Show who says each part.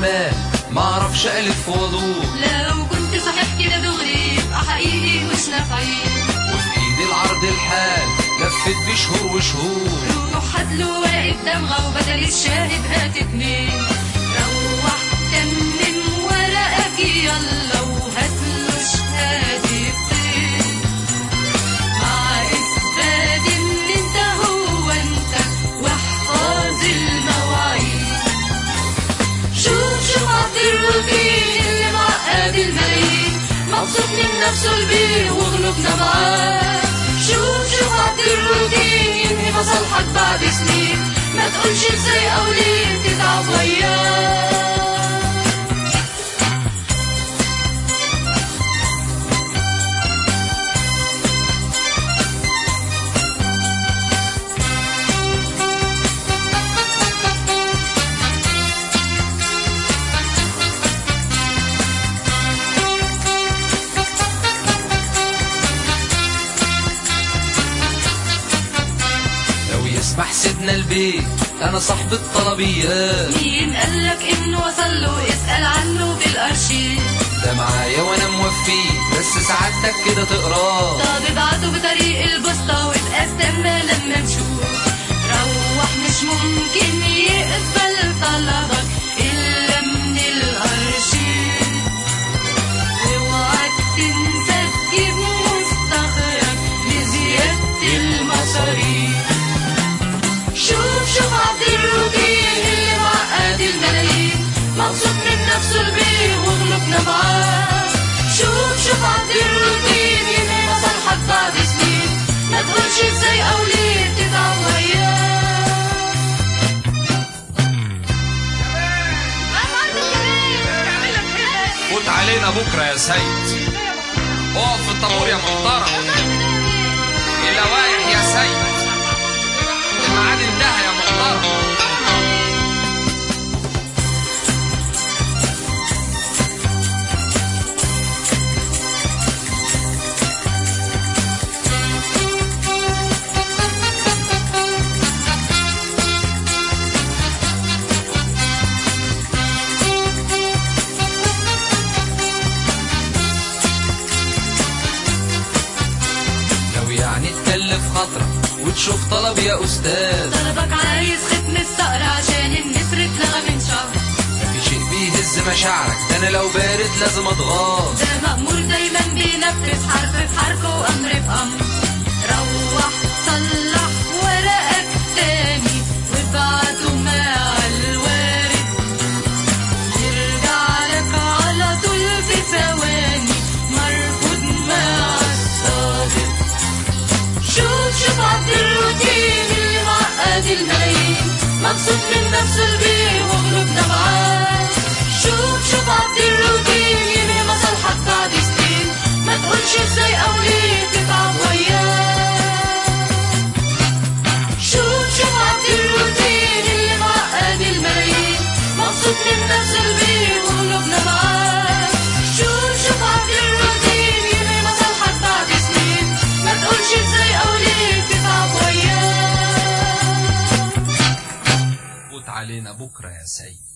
Speaker 1: شمال ما اعرفش الف وادور
Speaker 2: لو كنت صحيح كده دغري يبقى حقيقي مش نافعين
Speaker 1: وفي ايدي العرض الحال لفت بشهور وشهور
Speaker 2: روح هاتله ورقة دمغة وبدل الشاهد هات اتنين روح تمم ورقك يلا وهاتله شهادتين مع إثبات إن أنت هو أنت واحفظ المواعيد شوف شوف عبد الروتين اللي معقد الملايين مبسوط من نفسه البيه وغلوبنا معاه شوف شوف عبد الروتين ينهي مصالحك بعد سنين ما تقولش ازاي او ليه تتعب وياه
Speaker 1: لو يسمح سيدنا البيت انا صاحب الطلبيات
Speaker 2: مين قالك انه وصل له اسأل عنه في الارشيف
Speaker 1: ده معايا وانا موفيه بس سعادتك كده تقراه
Speaker 2: طب ابعته بطريق البسطة وابقى استنى لما نشوف روح مش ممكن يقبل طلبك إلا من الأرشيف اوعى تنسى تجيب مستخرج لزيادة المصاريف شوف شوف عبد الروتين اللي معقد الملايين مبسوط من نفسه البيه وغلبنا معاه شوف شوف عبد الروتين ينهي مصالحك بعد سنين ما تقولش ازاي او ليه تتعب وياه
Speaker 1: فوت علينا بكره يا سيد اقف في الطابور يا محترم اللوائح يا سيد الميعاد انتهى يا محترم لو يعني تكلف خاطرك وتشوف طلب يا استاذ
Speaker 2: طلبك عايز ختم الصقر عشان النسر اتلغى من شهر
Speaker 1: مفي شيء بيهز مشاعرك ده انا لو بارد لازم اتغاظ
Speaker 2: ده مأمور دايما بينفذ حرف في حرف وأمر في أمر روح صلح ورقك تاني وابعته مع الوارد يرجع لك على طول في ثواني مرفوض مع الصادق شوف شوف عبد الروتين اللي معقد الملايين مبسوط من نفسه البيه وغلوبنا معاه شوف شوف عبد الروتين ينهي مصالحك بعد سنين ما تقولش ازاي او ليه تتعب وياه شوف شوف عبد الروتين اللي معقد الملايين مبسوط من نفسه البيه وغلوبنا معاه شوف شوف عبد الروتين ينهي مصالحك بعد سنين ما تقولش ازاي او ليه تتعب وياه
Speaker 1: فوت علينا بكره يا سيد